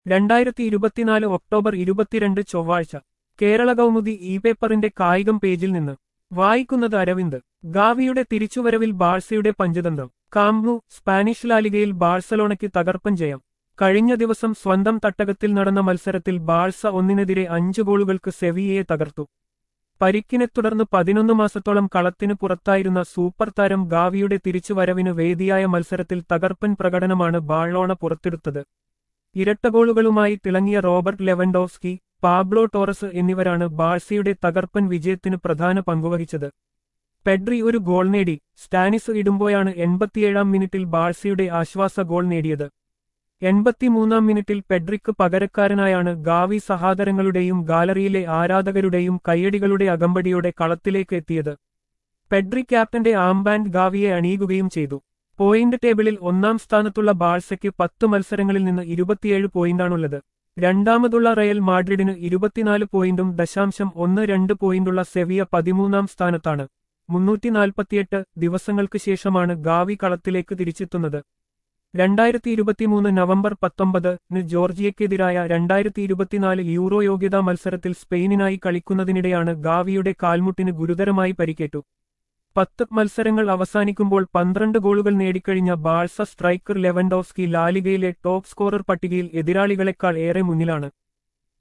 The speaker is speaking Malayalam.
രണ്ടായിരത്തി ഇരുപത്തിനാല് ഒക്ടോബർ ഇരുപത്തിരണ്ട് ചൊവ്വാഴ്ച കേരള കൗമുദി ഇ പേപ്പറിന്റെ കായികം പേജിൽ നിന്ന് വായിക്കുന്നത് അരവിന്ദ് ഗാവിയുടെ തിരിച്ചുവരവിൽ ബാഴ്സയുടെ പഞ്ചതന്ത്രം കാംനു സ്പാനിഷ് ലാലിഗയിൽ ബാഴ്സലോണയ്ക്ക് തകർപ്പൻ ജയം കഴിഞ്ഞ ദിവസം സ്വന്തം തട്ടകത്തിൽ നടന്ന മത്സരത്തിൽ ബാഴ്സ ഒന്നിനെതിരെ അഞ്ച് ഗോളുകൾക്ക് സെവിയയെ തകർത്തു പരിക്കിനെ തുടർന്ന് പതിനൊന്ന് മാസത്തോളം കളത്തിന് പുറത്തായിരുന്ന സൂപ്പർ താരം ഗാവിയുടെ തിരിച്ചുവരവിന് വേദിയായ മത്സരത്തിൽ തകർപ്പൻ പ്രകടനമാണ് ബാഴ്ലോണ പുറത്തെടുത്തത് ഇരട്ട ഗോളുകളുമായി തിളങ്ങിയ റോബർട്ട് ലെവൻഡോസ്കി പാബ്ലോ ടോറസ് എന്നിവരാണ് ബാഴ്സയുടെ തകർപ്പൻ വിജയത്തിന് പ്രധാന പങ്കുവഹിച്ചത് പെഡ്രി ഒരു ഗോൾ നേടി സ്റ്റാനിസ് ഇടുമ്പോയാണ് എൺപത്തിയേഴാം മിനിറ്റിൽ ബാഴ്സയുടെ ആശ്വാസ ഗോൾ നേടിയത് എൺപത്തിമൂന്നാം മിനിറ്റിൽ പെഡ്രിക്ക് പകരക്കാരനായാണ് ഗാവി സഹാദരങ്ങളുടെയും ഗാലറിയിലെ ആരാധകരുടെയും കയ്യടികളുടെ അകമ്പടിയോടെ കളത്തിലേക്ക് എത്തിയത് പെഡ്രി ക്യാപ്റ്റന്റെ ആംബാൻഡ് ഗാവിയെ അണിയുകയും ചെയ്തു പോയിന്റ് ടേബിളിൽ ഒന്നാം സ്ഥാനത്തുള്ള ബാഴ്സയ്ക്ക് പത്ത് മത്സരങ്ങളിൽ നിന്ന് ഇരുപത്തിയേഴ് പോയിന്റാണുള്ളത് രണ്ടാമതുള്ള റയൽ മാഡ്രിഡിന് ഇരുപത്തിനാല് പോയിന്റും ദശാംശം ഒന്ന് രണ്ട് പോയിന്റുള്ള സെവിയ പതിമൂന്നാം സ്ഥാനത്താണ് മുന്നൂറ്റി നാൽപ്പത്തിയെട്ട് ദിവസങ്ങൾക്ക് ശേഷമാണ് ഗാവി കളത്തിലേക്ക് തിരിച്ചെത്തുന്നത് രണ്ടായിരത്തി ഇരുപത്തിമൂന്ന് നവംബർ പത്തൊമ്പതിന് ജോർജിയയ്ക്കെതിരായ രണ്ടായിരത്തി ഇരുപത്തിനാല് യൂറോ യോഗ്യതാ മത്സരത്തിൽ സ്പെയിനിനായി കളിക്കുന്നതിനിടെയാണ് ഗാവിയുടെ കാൽമുട്ടിന് ഗുരുതരമായി പരിക്കേറ്റു പത്ത് മത്സരങ്ങൾ അവസാനിക്കുമ്പോൾ പന്ത്രണ്ട് ഗോളുകൾ നേടിക്കഴിഞ്ഞ ബാഴ്സ സ്ട്രൈക്കർ ലെവൻഡോസ്കി ലാലിഗയിലെ ടോപ്പ് സ്കോറർ പട്ടികയിൽ എതിരാളികളെക്കാൾ ഏറെ മുന്നിലാണ്